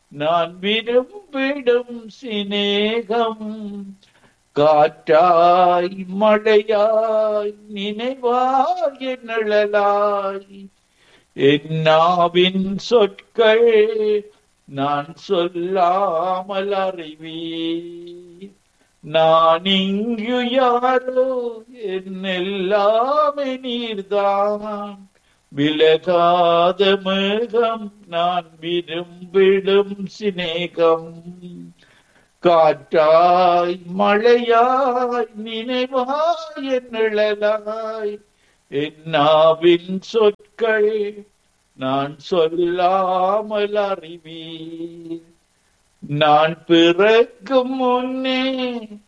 நான் விரும்பிடும் சிநேகம் காற்றாய் மழையாய் நினைவாய் நிழலாய் என்னாவின் சொற்கள் நான் சொல்லாமல் அறிவீர் நான் இங்கு யாரோ என் எல்லாமே நீர்தான் விலகாத மேகம் நான் விரும்பிடும் சிநேகம் காற்றாய் மழையாய் நினைவாய் நிழலாய் என்னாவின் சொற்கள் நான் சொல்லாமல் அறிவீர் நான் பிறக்கும் முன்னே